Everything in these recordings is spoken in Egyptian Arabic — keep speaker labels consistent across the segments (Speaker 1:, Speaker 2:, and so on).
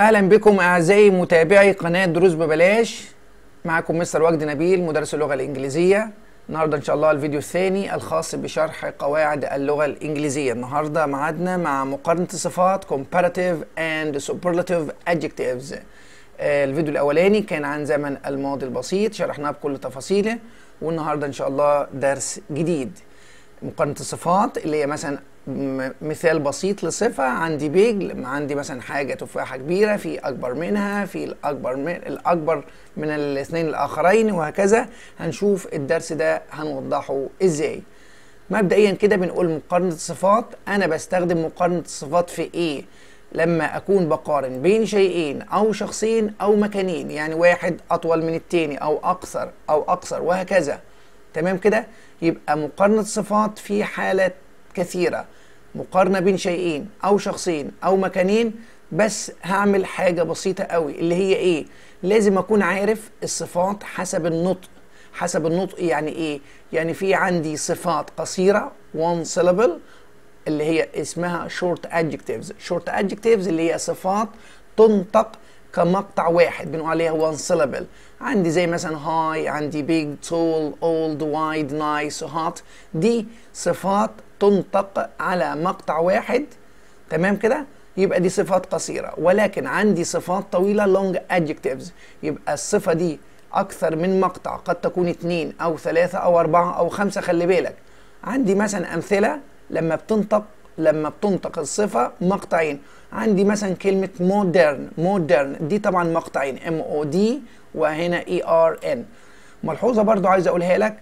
Speaker 1: اهلا بكم اعزائي متابعي قناه دروس ببلاش معكم مستر وجدي نبيل مدرس اللغه الانجليزيه النهارده ان شاء الله الفيديو الثاني الخاص بشرح قواعد اللغه الانجليزيه النهارده معادنا مع مقارنه الصفات comparative and superlative adjectives آه، الفيديو الاولاني كان عن زمن الماضي البسيط شرحناه بكل تفاصيله والنهارده ان شاء الله درس جديد مقارنه الصفات اللي هي مثلا م- مثال بسيط لصفة عندي بيج عندي مثلا حاجة تفاحة كبيرة في أكبر منها في الأكبر من الأكبر من الاثنين الآخرين وهكذا هنشوف الدرس ده هنوضحه إزاي مبدئيا كده بنقول مقارنة الصفات أنا بستخدم مقارنة الصفات في إيه لما أكون بقارن بين شيئين أو شخصين أو مكانين يعني واحد أطول من التاني أو أقصر أو أقصر وهكذا تمام كده يبقى مقارنة صفات في حالات كثيرة مقارنة بين شيئين أو شخصين أو مكانين بس هعمل حاجة بسيطة قوي اللي هي إيه لازم أكون عارف الصفات حسب النطق حسب النطق يعني إيه يعني في عندي صفات قصيرة one syllable اللي هي اسمها short adjectives short adjectives اللي هي صفات تنطق كمقطع واحد بنقول عليها one syllable عندي زي مثلا high عندي big tall old wide nice hot دي صفات تنطق على مقطع واحد تمام كده يبقى دي صفات قصيرة ولكن عندي صفات طويلة long adjectives يبقى الصفة دي أكثر من مقطع قد تكون اتنين أو ثلاثة أو أربعة أو خمسة خلي بالك عندي مثلا أمثلة لما بتنطق لما بتنطق الصفة مقطعين عندي مثلا كلمة modern modern دي طبعا مقطعين M O D وهنا E R N ملحوظة برضو عايز أقولها لك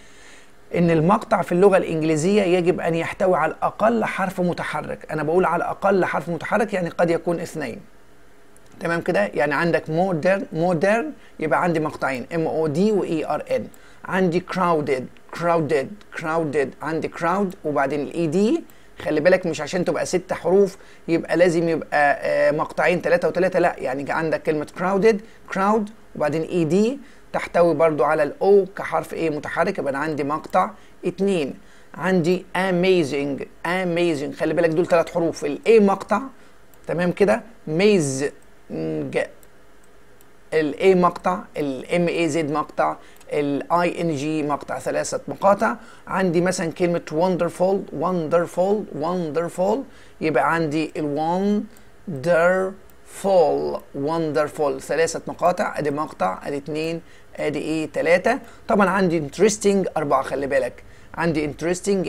Speaker 1: ان المقطع في اللغه الانجليزيه يجب ان يحتوي على الاقل حرف متحرك انا بقول على الاقل حرف متحرك يعني قد يكون اثنين تمام كده يعني عندك مودرن مودرن يبقى عندي مقطعين ام او دي واي ار ان عندي crowded crowded crowded عندي crowd وبعدين الاي دي خلي بالك مش عشان تبقى ست حروف يبقى لازم يبقى آه، مقطعين ثلاثة وثلاثة لا يعني عندك كلمة crowded crowd وبعدين اي دي تحتوي برضو على الاو كحرف ايه متحرك يبقى انا عندي مقطع اتنين عندي amazing amazing خلي بالك دول ثلاث حروف الاي مقطع تمام كده ميز الاي مقطع الام اي زد مقطع الاي ان جي مقطع ثلاثة مقاطع عندي مثلا كلمة wonderful wonderful wonderful يبقى عندي ال wonderful wonderful ثلاثة مقاطع ادي مقطع ادي اتنين ادي ايه تلاتة طبعا عندي interesting اربعة خلي بالك عندي interesting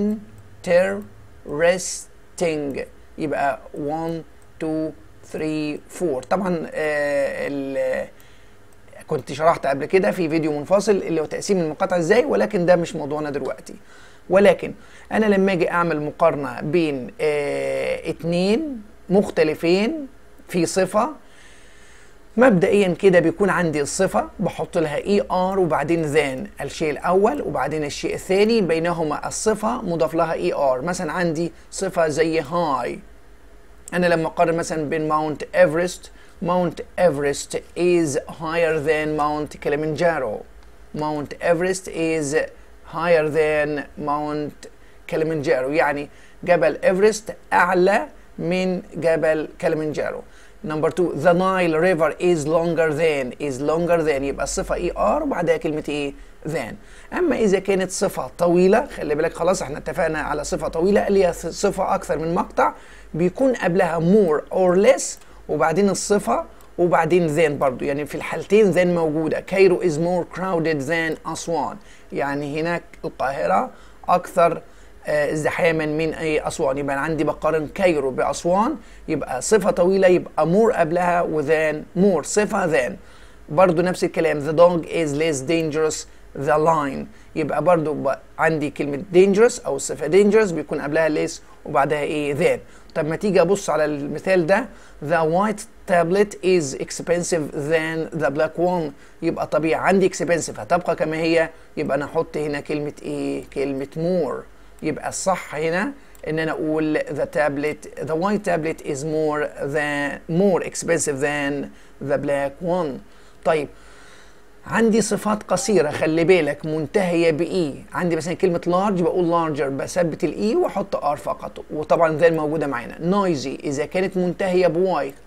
Speaker 1: interesting يبقى 1 2 3 4 طبعا آه ال- كنت شرحت قبل كده في فيديو منفصل اللي هو تقسيم المقاطع ازاي ولكن ده مش موضوعنا دلوقتي ولكن انا لما اجي اعمل مقارنه بين آه اتنين مختلفين في صفه مبدئيا كده بيكون عندي الصفة بحط لها اي ار وبعدين ذان الشيء الأول وبعدين الشيء الثاني بينهما الصفة مضاف لها اي ار مثلا عندي صفة زي هاي أنا لما أقارن مثلا بين ماونت إيفرست ماونت إيفرست is higher than Mount Kilimanjaro Mount Everest is higher than Mount Kilimanjaro يعني جبل إيفرست أعلى من جبل كليمنجارو نمبر 2 the Nile river is longer than is longer than يبقى الصفة اي ار وبعدها كلمة ايه than اما اذا كانت صفة طويلة خلي بالك خلاص احنا اتفقنا على صفة طويلة اللي هي صفة اكثر من مقطع بيكون قبلها more or less وبعدين الصفة وبعدين than برضو يعني في الحالتين than موجودة كايرو is more crowded than أسوان يعني هناك القاهرة أكثر آه، ازدحاما من اي اسوان يبقى أنا عندي بقارن كايرو باسوان يبقى صفه طويله يبقى مور قبلها وذان مور صفه ذان برضو نفس الكلام the dog is less dangerous the lion يبقى برضو ب- عندي كلمة dangerous أو الصفة dangerous بيكون قبلها less وبعدها إيه than طب ما تيجي أبص على المثال ده the white tablet is expensive than the black one يبقى طبيعي عندي expensive هتبقى كما هي يبقى أنا أحط هنا كلمة إيه كلمة more يبقى الصح هنا ان انا اقول the tablet the white tablet is more than more expensive than the black one طيب عندي صفات قصيرة خلي بالك منتهية بإي عندي مثلا كلمة large بقول larger بثبت الإي وأحط R فقط وطبعا ذا موجودة معانا noisy إذا كانت منتهية بواي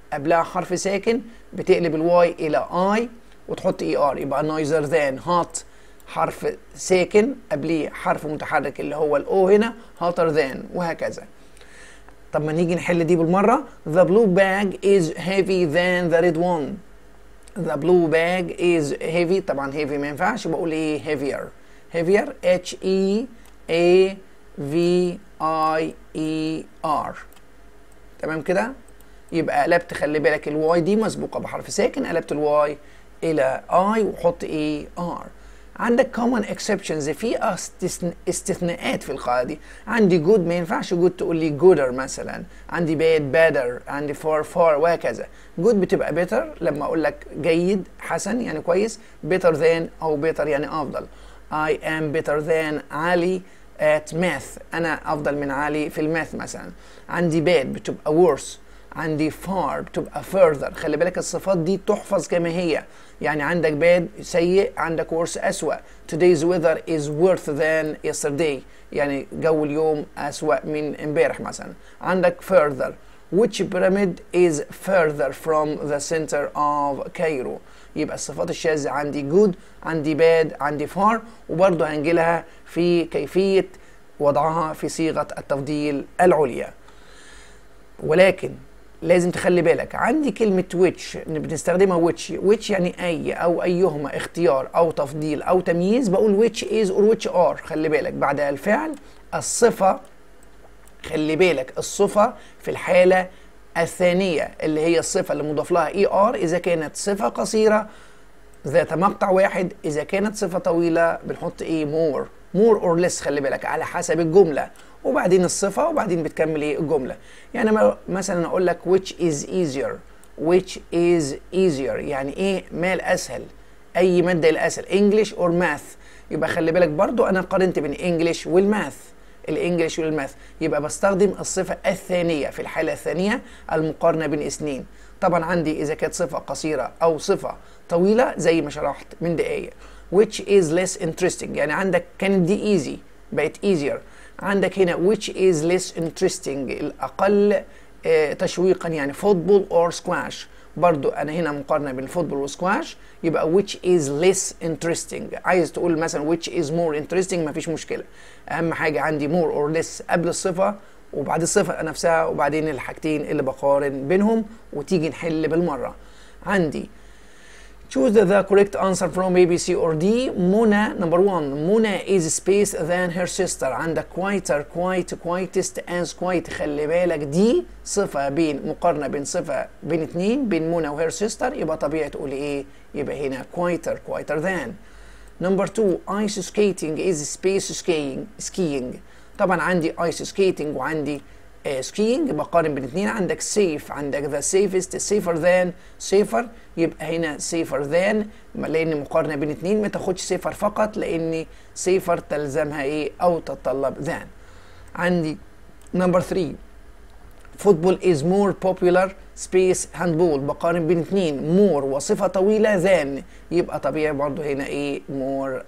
Speaker 1: قبلها حرف ساكن بتقلب الواي الى اي وتحط اي ار يبقى نايزر ذان هات حرف ساكن قبليه حرف متحرك اللي هو الاو هنا هاتر ذان وهكذا طب ما نيجي نحل دي بالمره the blue bag is heavy than the red one the blue bag is heavy طبعا heavy ما ينفعش بقول ايه heavier heavier h e a v i e r تمام كده يبقى قلبت خلي بالك الواي دي مسبوقه بحرف ساكن قلبت الواي الى اي وحط اي ار عندك common exceptions في استثناءات في القاعده دي عندي good ما ينفعش good تقول لي gooder مثلا عندي bad better عندي far far وهكذا good بتبقى better لما اقول لك جيد حسن يعني كويس better than او better يعني افضل I am better than علي at math انا افضل من علي في الماث مثلا عندي bad بتبقى worse عندي far بتبقى further خلي بالك الصفات دي تحفظ كما هي يعني عندك bad سيء عندك worse أسوأ today's weather is worse than yesterday يعني جو اليوم أسوأ من امبارح مثلا عندك further which pyramid is further from the center of Cairo يبقى الصفات الشاذة عندي good عندي bad عندي far وبرضه هنجيلها في كيفية وضعها في صيغة التفضيل العليا ولكن لازم تخلي بالك عندي كلمة which بنستخدمها which which يعني أي أو أيهما اختيار أو تفضيل أو تمييز بقول which is or which are خلي بالك بعدها الفعل الصفة خلي بالك الصفة في الحالة الثانية اللي هي الصفة اللي مضاف لها اي ار إذا كانت صفة قصيرة ذات مقطع واحد إذا كانت صفة طويلة بنحط ايه more more or less خلي بالك على حسب الجملة وبعدين الصفة وبعدين بتكمل ايه الجملة يعني مثلا اقول لك which is easier which is easier يعني ايه ما الاسهل اي مادة الاسهل English or math يبقى خلي بالك برضو انا قارنت بين English والماث الانجليش والماث يبقى بستخدم الصفة الثانية في الحالة الثانية المقارنة بين اثنين طبعا عندي اذا كانت صفة قصيرة او صفة طويلة زي ما شرحت من دقايق which is less interesting يعني عندك كانت دي easy بقت easier عندك هنا which is less interesting الأقل اه تشويقا يعني football or squash برضو أنا هنا مقارنة بين الفوتبول والسكواش يبقى which is less interesting عايز تقول مثلا which is more interesting مفيش مشكلة أهم حاجة عندي more or less قبل الصفة وبعد الصفة نفسها وبعدين الحاجتين اللي بقارن بينهم وتيجي نحل بالمرة عندي Choose the correct answer from A, B, C or D. Mona, number one. Mona is space than her sister. عندك quieter, quite, quietest, as quite. خلي بالك دي صفة بين مقارنة بين صفة بين اتنين بين منى وهير sister يبقى طبيعي تقول ايه؟ يبقى هنا quieter, quieter than. Number two, ice skating is space skiing. skiing. طبعا عندي ice skating وعندي سكينج بقارن بين الاثنين عندك سيف عندك ذا سيفست سيفر ذان سيفر يبقى هنا سيفر ذان لان مقارنه بين اثنين ما تاخدش سيفر فقط لان سيفر تلزمها ايه او تتطلب ذان عندي نمبر 3 فوتبول از مور بوبولار سبيس هاندبول بقارن بين اثنين مور وصفه طويله ذان يبقى طبيعي برضو هنا ايه مور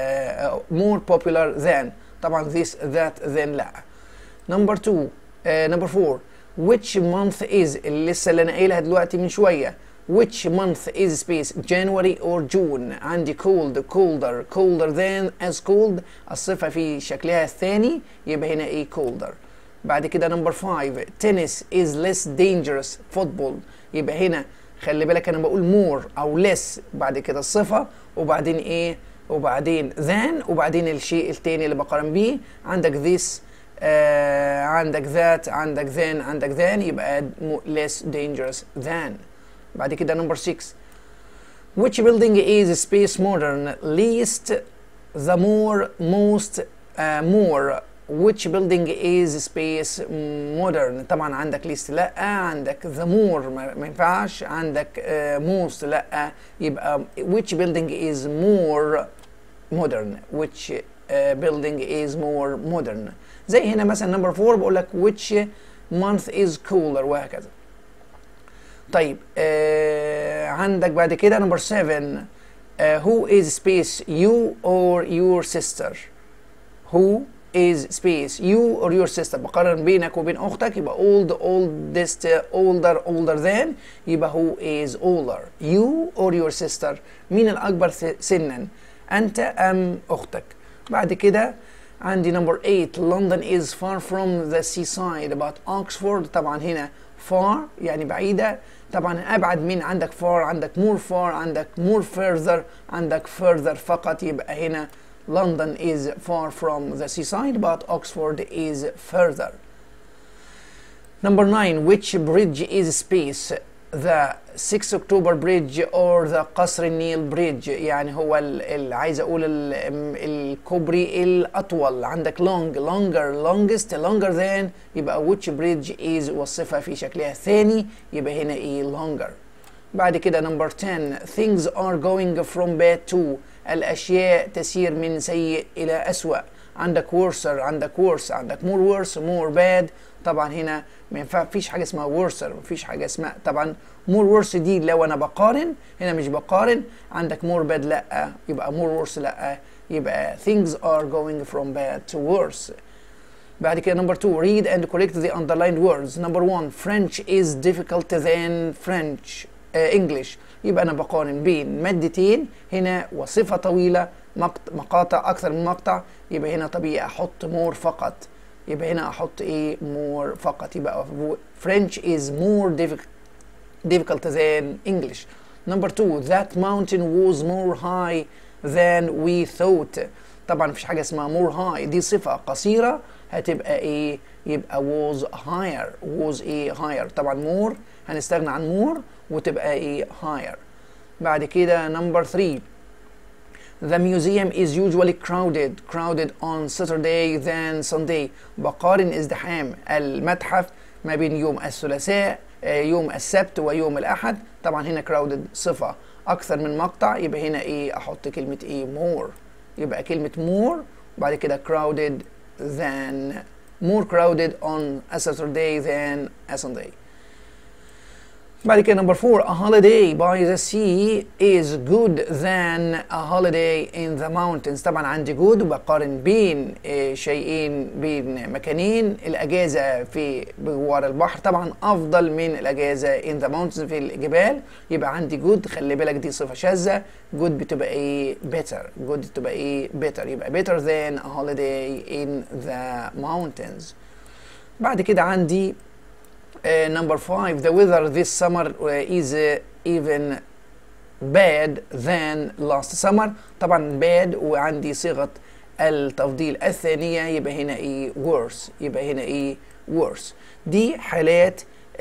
Speaker 1: مور بوبولار ذان طبعا this that then لا نمبر 2 نمبر 4 which month is اللي لسه اللي انا قايلها دلوقتي من شويه which month is space January or June عندي cold colder colder than as cold الصفة في شكلها الثاني يبقى هنا ايه colder بعد كده نمبر 5 tennis is less dangerous football يبقى هنا خلي بالك انا بقول more او less بعد كده الصفة وبعدين ايه وبعدين than وبعدين الشيء التاني اللي بقارن بيه عندك this آه عندك ذات عندك ذن عندك ذن يبقى less dangerous than بعد كده نمبر 6 which building is space modern least the more most uh, more which building is space modern طبعا عندك least لا عندك the more ما ينفعش عندك uh, most لا يبقى which building is more modern which uh, building is more modern زي هنا مثلا نمبر 4 بقول لك which month is cooler وهكذا طيب آه عندك بعد كده نمبر 7 آه who is space you or your sister who is space you or your sister بقارن بينك وبين أختك يبقى old oldest older older than يبقى who is older you or your sister مين الأكبر سنا أنت أم أختك بعد كده عندي number 8 London is far from the seaside but Oxford طبعا هنا far يعني بعيدة طبعا أبعد من عندك far عندك more far عندك more further عندك further فقط يبقى هنا London is far from the seaside but Oxford is further Number 9 Which bridge is space the 6 October Bridge or the قصر النيل Bridge يعني هو ال عايز اقول ال الكوبري الاطول عندك long longer longest longer than يبقى which bridge is والصفة في شكلها الثاني يبقى هنا ايه longer بعد كده number 10 things are going from bad to الاشياء تسير من سيء الى اسوأ عندك worser عندك worse عندك more worse more bad طبعا هنا ما ينفع فيش حاجه اسمها worser مفيش حاجه اسمها طبعا more worse دي لو انا بقارن هنا مش بقارن عندك more bad لا يبقى more worse لا يبقى things are going from bad to worse بعد كده number two read and correct the underlined words number one French is difficult than French uh, English يبقى انا بقارن بين مادتين هنا وصفه طويله مقاطع اكثر من مقطع يبقى هنا طبيعي احط more فقط يبقى هنا احط ايه more فقط يبقى French is more difficult than English number two that mountain was more high than we thought طبعا مفيش حاجه اسمها more high دي صفه قصيره هتبقى ايه يبقى was higher was ايه higher طبعا more هنستغنى عن more وتبقى ايه higher بعد كده number three The museum is usually crowded crowded on Saturday than Sunday بقارن ازدحام المتحف ما بين يوم الثلاثاء يوم السبت ويوم الأحد طبعا هنا crowded صفة أكثر من مقطع يبقى هنا إيه أحط كلمة إيه more يبقى كلمة more وبعد كده crowded than more crowded on a Saturday than a Sunday بعد كده number four a holiday by the sea is good than a holiday in the mountains طبعا عندي good وبقارن بين شيئين بين مكانين الأجازة في جوار البحر طبعا أفضل من الأجازة in the mountains في الجبال يبقى عندي good خلي بالك دي صفة شاذة good بتبقى إيه better good بتبقى إيه better يبقى better than a holiday in the mountains بعد كده عندي Uh, number five, the weather this summer uh, is uh, even bad than last summer. طبعا bad وعندي صيغة التفضيل الثانية يبقى هنا ايه worse يبقى هنا ايه worse. دي حالات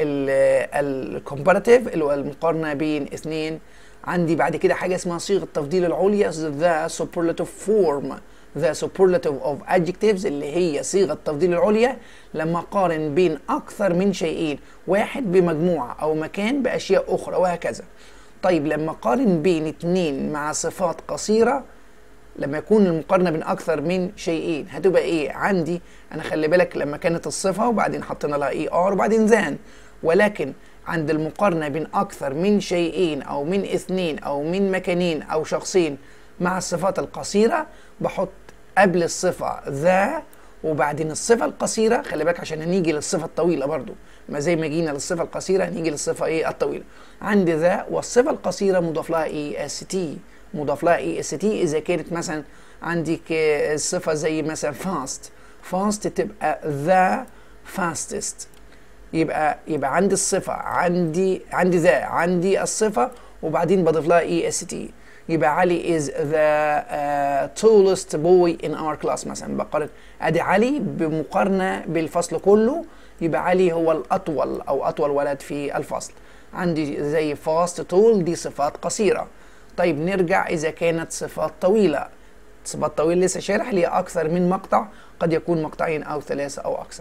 Speaker 1: الكومباراتيف اللي هو المقارنة بين اثنين. عندي بعد كده حاجة اسمها صيغة التفضيل العليا the superlative form the superlative of adjectives اللي هي صيغة التفضيل العليا لما أقارن بين أكثر من شيئين واحد بمجموعة أو مكان بأشياء أخرى وهكذا طيب لما أقارن بين اتنين مع صفات قصيرة لما يكون المقارنة بين أكثر من شيئين هتبقى إيه عندي أنا خلي بالك لما كانت الصفة وبعدين حطينا لها إي آر وبعدين ذان ولكن عند المقارنة بين أكثر من شيئين أو من اثنين أو من مكانين أو شخصين مع الصفات القصيرة بحط قبل الصفة ذا وبعدين الصفة القصيرة خلي بالك عشان نيجي للصفة الطويلة برضو ما زي ما جينا للصفة القصيرة نيجي للصفة ايه الطويلة عندي ذا والصفة القصيرة مضاف لها ايه اس تي مضاف لها ايه اس تي اذا كانت مثلا عندك الصفة زي مثلا فاست فاست تبقى ذا فاستست يبقى يبقى عندي الصفة عندي عندي ذا عندي الصفة وبعدين بضيف لها اي اس تي يبقى علي is the uh, tallest boy in our class مثلا بقارن ادي علي بمقارنه بالفصل كله يبقى علي هو الاطول او اطول ولد في الفصل عندي زي fast tall دي صفات قصيره طيب نرجع اذا كانت صفات طويله صفات طويله لسه شارح لي اكثر من مقطع قد يكون مقطعين او ثلاثه او اكثر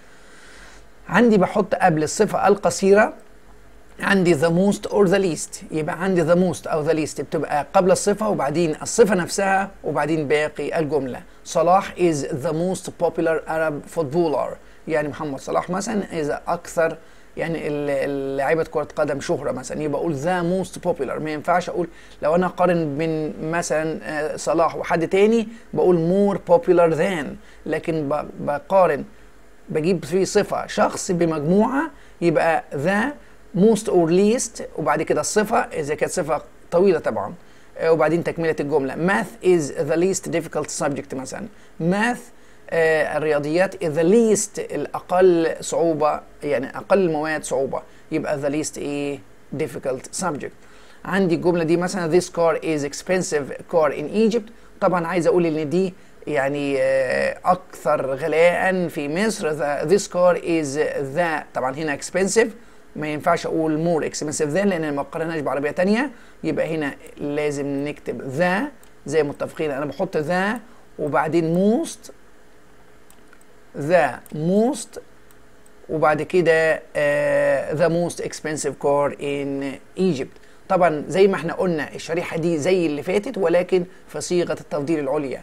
Speaker 1: عندي بحط قبل الصفه القصيره عندي the most or the least يبقى عندي the most أو the least بتبقى قبل الصفة وبعدين الصفة نفسها وبعدين باقي الجملة صلاح is the most popular Arab footballer يعني محمد صلاح مثلا is أكثر يعني ال- ال- لعيبه كره قدم شهره مثلا يبقى اقول ذا موست بوبيلر ما ينفعش اقول لو انا اقارن بين مثلا آه، صلاح وحد تاني بقول مور بوبيلر ذان لكن ب- بقارن بجيب فيه صفه شخص بمجموعه يبقى ذا موست اور ليست وبعد كده الصفه اذا كانت صفه طويله طبعا آه، وبعدين تكمله الجمله math is the least difficult subject مثلا math آه، الرياضيات is the least الأقل صعوبة يعني أقل المواد صعوبة يبقى the least إيه difficult subject عندي الجملة دي مثلا this car is expensive car in Egypt طبعا عايز أقول إن دي يعني آه، أكثر غلاء في مصر the, this car is the طبعا هنا expensive ما ينفعش أقول more expensive than لأن ما قارناش بعربية تانية يبقى هنا لازم نكتب the زي متفقين أنا بحط the وبعدين most the most وبعد كده آه the most expensive car in Egypt طبعا زي ما احنا قلنا الشريحة دي زي اللي فاتت ولكن في صيغة التفضيل العليا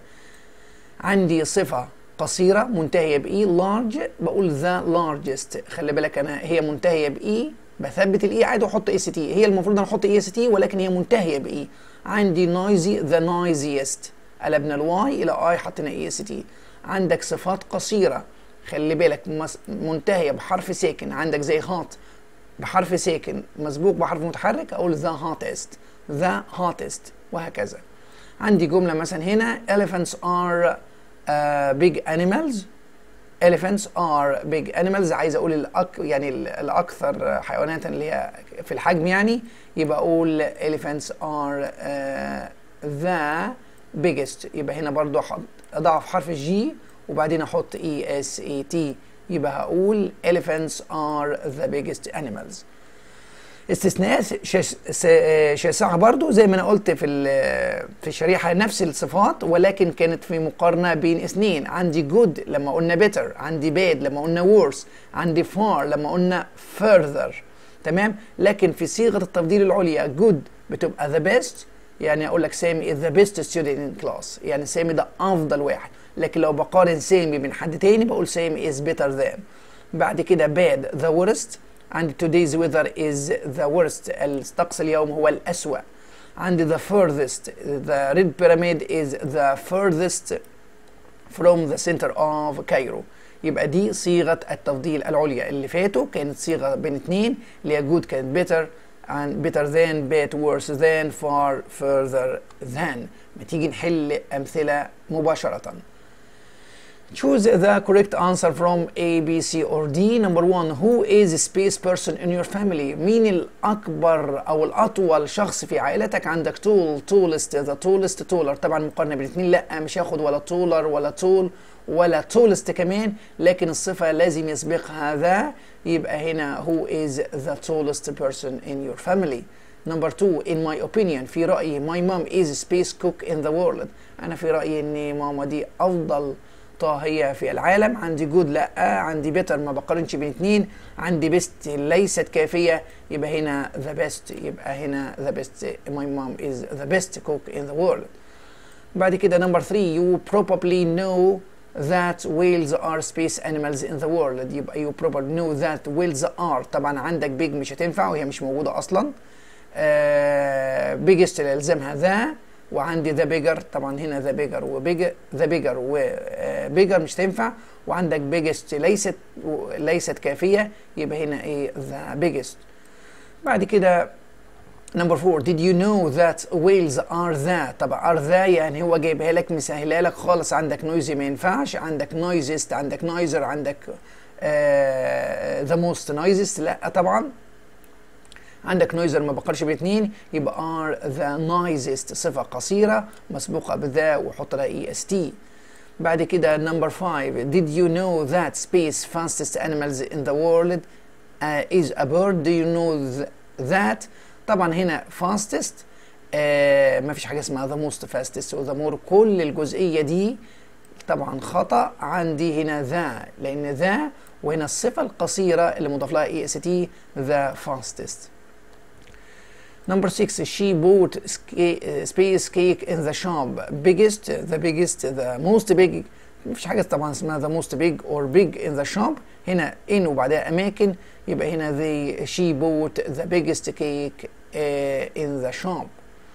Speaker 1: عندي صفة قصيرة منتهية بإي large بقول the largest خلي بالك أنا هي منتهية بإي بثبت الإي عادي وأحط إي سي تي هي المفروض أنا أحط إي سي تي ولكن هي منتهية بإي عندي noisy the noisiest قلبنا الواي إلى آي حطينا إي سي تي عندك صفات قصيرة خلي بالك مس- منتهية بحرف ساكن عندك زي hot بحرف ساكن مسبوق بحرف متحرك أقول the hottest the hottest وهكذا عندي جملة مثلا هنا elephants are uh, big animals elephants are big animals عايز اقول الأك يعني ال- الاكثر حيوانات اللي هي في الحجم يعني يبقى اقول elephants are uh, the biggest يبقى هنا برضو أحط- اضعف حرف الجي وبعدين احط اي اس اي تي يبقى هقول elephants are the biggest animals استثناء شاس- س- شاسعة برضو زي ما انا قلت في ال- في الشريحة نفس الصفات ولكن كانت في مقارنة بين اثنين عندي good لما قلنا better عندي bad لما قلنا worse عندي far لما قلنا further تمام لكن في صيغة التفضيل العليا good بتبقى the best يعني اقول لك سامي is the best student in class يعني سامي ده افضل واحد لكن لو بقارن سامي من حد تاني بقول سامي is better than بعد كده bad the worst عندي today's weather is the worst الطقس اليوم هو الأسوأ عندي the furthest the red pyramid is the furthest from the center of Cairo يبقى دي صيغة التفضيل العليا اللي فاتوا كانت صيغة بين اتنين اللي هي good كانت better and better than bad worse than far further than ما تيجي نحل أمثلة مباشرة Choose the correct answer from A, B, C or D. Number one, who is a space person in your family? مين الأكبر أو الأطول شخص في عائلتك؟ عندك طول tallest the tallest taller طبعا مقارنة بين الاثنين لا مش هاخد ولا taller ولا tall ولا tallest كمان لكن الصفة لازم يسبقها ذا يبقى هنا who is the tallest person in your family. Number two, in my opinion في رأيي my mom is a space cook in the world. أنا في رأيي إن ماما دي أفضل طاهية في العالم عندي جود لا عندي بيتر ما بقارنش بين اتنين عندي بيست ليست كافية يبقى هنا the best يبقى هنا the best my mom is the best cook in the world بعد كده number three you probably know that whales are space animals in the world يبقى you probably know that whales are طبعا عندك big مش هتنفع وهي مش موجودة أصلا آه biggest اللي يلزمها ذا وعندي ذا بيجر طبعا هنا ذا بيجر وبيجر ذا بيجر وبيجر مش تنفع وعندك بيجست ليست ليست كافيه يبقى هنا ايه ذا بيجست بعد كده نمبر 4 did you know that whales are the طبعا are the يعني هو جايبها لك مسهلها لك خالص عندك نويزي ما ينفعش عندك noisiest عندك noiser عندك uh, the most noisiest لا طبعا عندك نويزر ما بقرش باثنين يبقى are the noisiest صفة قصيرة مسبوقة بذا وحط لها اي اس تي بعد كده number 5 did you know that space fastest animals in the world uh, is a bird do you know th that طبعا هنا fastest آه ما فيش حاجة اسمها the most fastest و the more كل الجزئية دي طبعا خطأ عندي هنا ذا لأن ذا وهنا الصفة القصيرة اللي مضاف لها اي اس تي the fastest Number six, she bought uh, space cake in the shop. Biggest, the biggest, the most big. مفيش حاجة طبعا اسمها the most big or big in the shop. هنا in وبعدها أماكن يبقى هنا they she bought the biggest cake uh, in the shop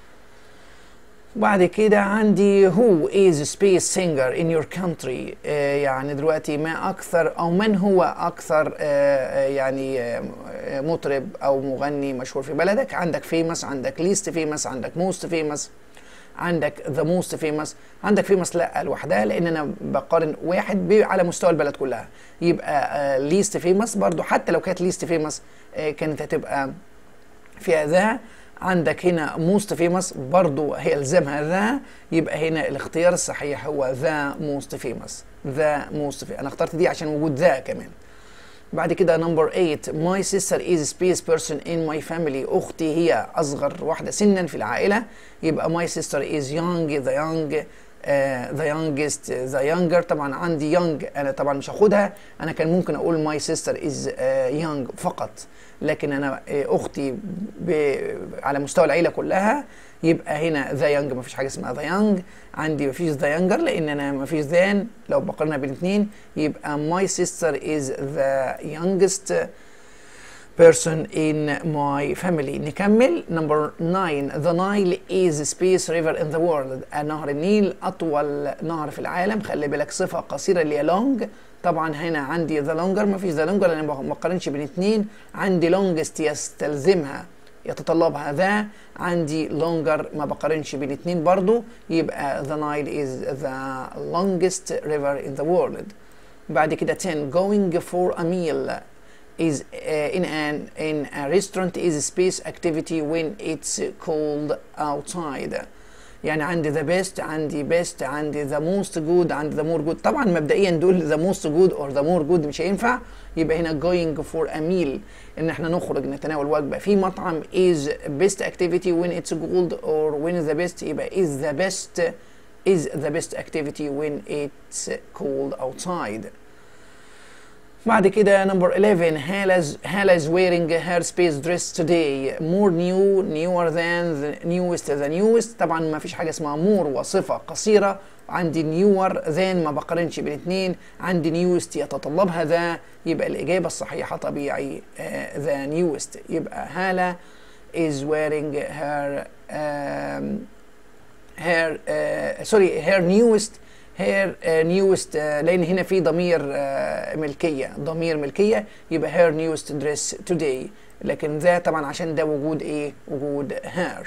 Speaker 1: بعد كده عندي who is a space singer in your country آه يعني دلوقتي ما أكثر أو من هو أكثر آه يعني آه مطرب أو مغني مشهور في بلدك عندك famous عندك least famous عندك most famous عندك the most famous عندك famous لا لوحدها لان انا بقارن واحد على مستوى البلد كلها يبقى least famous برضو حتى لو كانت least famous كانت هتبقى فيها ذا عندك هنا موست فيمس برضو هيلزمها ذا يبقى هنا الاختيار الصحيح هو ذا موست فيمس ذا موست فيمس انا اخترت دي عشان وجود ذا كمان بعد كده نمبر 8 my sister is space person in my family اختي هي اصغر واحده سنا في العائله يبقى my sister is young the young uh, the youngest the younger طبعا عندي young انا طبعا مش هاخدها انا كان ممكن اقول my sister is uh, young فقط لكن انا uh, اختي ب, على مستوى العيله كلها يبقى هنا ذا يونج مفيش حاجه اسمها ذا يونج عندي مفيش ذا يونجر لان انا مفيش ذان لو بقارنها بالاثنين يبقى my sister is the youngest person in my family نكمل number 9 the Nile is a space river in the world نهر النيل اطول نهر في العالم خلي بالك صفه قصيره اللي هي long طبعا هنا عندي the longer مفيش the longer لان ما بقارنش بين اثنين عندي longest يستلزمها يتطلبها ذا عندي longer ما بقارنش بين اتنين برضو يبقى the Nile is the longest river in the world بعد كده 10 going for a meal is uh, in an in a restaurant is a space activity when it's cold outside يعني عندي the best عندي best عندي the most good عندي the more good طبعا مبدئيا دول the most good or the more good مش هينفع يبقى هنا going for a meal ان احنا نخرج نتناول وجبه في مطعم is best activity when it's cold or when the best يبقى is the best is the best activity when it's cold outside بعد كده number 11 Hala's Hala's wearing her space dress today more new newer than the newest the newest طبعا ما فيش حاجه اسمها more وصفه قصيره عندي newer than ما بقارنش بين الاثنين عندي newest يتطلبها ذا يبقى الاجابه الصحيحه طبيعي uh, the newest يبقى هالة is wearing her um, her uh, sorry her newest هير نيوست لان هنا في ضمير uh, ملكيه ضمير ملكيه يبقى هير نيوست دريس توداي لكن ذا طبعا عشان ده وجود ايه وجود هير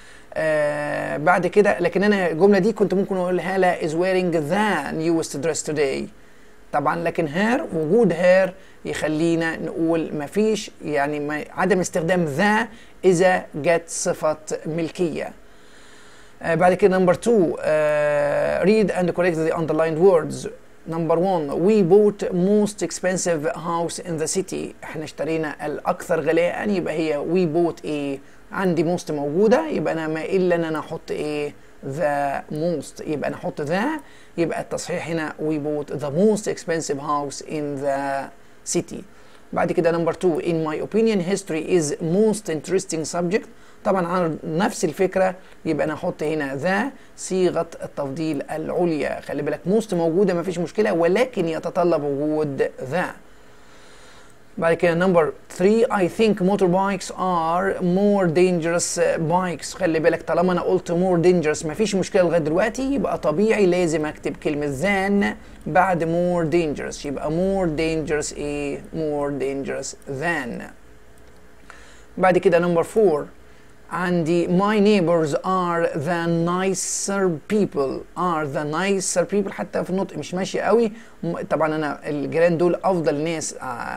Speaker 1: uh, بعد كده لكن انا الجمله دي كنت ممكن اقول هاله is wearing the newest dress today طبعا لكن هير وجود هير يخلينا نقول مفيش يعني ما عدم استخدام ذا اذا جت صفه ملكيه Uh, بعد كده number two uh, read and correct the underlined words number one we bought most expensive house in the city احنا اشترينا الاكثر غلاء يبقى هي we bought ايه عندي most موجودة يبقى انا ما الا ان انا احط ايه the most يبقى انا احط the يبقى التصحيح هنا we bought the most expensive house in the city بعد كده number two in my opinion history is most interesting subject طبعا عن نفس الفكرة يبقى أنا أحط هنا ذا صيغة التفضيل العليا خلي بالك موست موجودة ما فيش مشكلة ولكن يتطلب وجود ذا بعد كده نمبر 3 I think motorbikes are more dangerous bikes خلي بالك طالما أنا قلت more dangerous ما فيش مشكلة لغاية دلوقتي يبقى طبيعي لازم أكتب كلمة than بعد more dangerous يبقى more dangerous إيه more dangerous than بعد كده نمبر 4 عندي my neighbors are the nicer people are the nicer people حتى في النطق مش ماشي قوي طبعا انا الجيران دول افضل ناس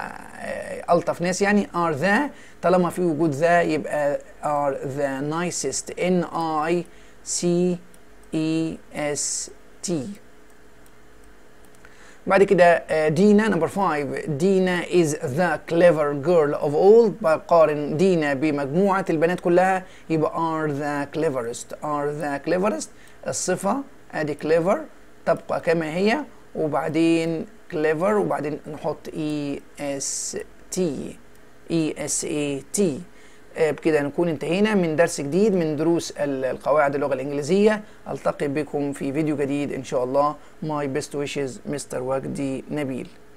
Speaker 1: الطف ناس يعني are the طالما في وجود ذا يبقى are the nicest n i c e s t بعد كده دينا نمبر 5 دينا is the clever girl of all بقارن دينا بمجموعة البنات كلها يبقى are the cleverest are the cleverest الصفة ادي clever تبقى كما هي وبعدين clever وبعدين نحط e s t e s a t بكده نكون انتهينا من درس جديد من دروس القواعد اللغة الإنجليزية ألتقي بكم في فيديو جديد إن شاء الله My best wishes مستر وجدي نبيل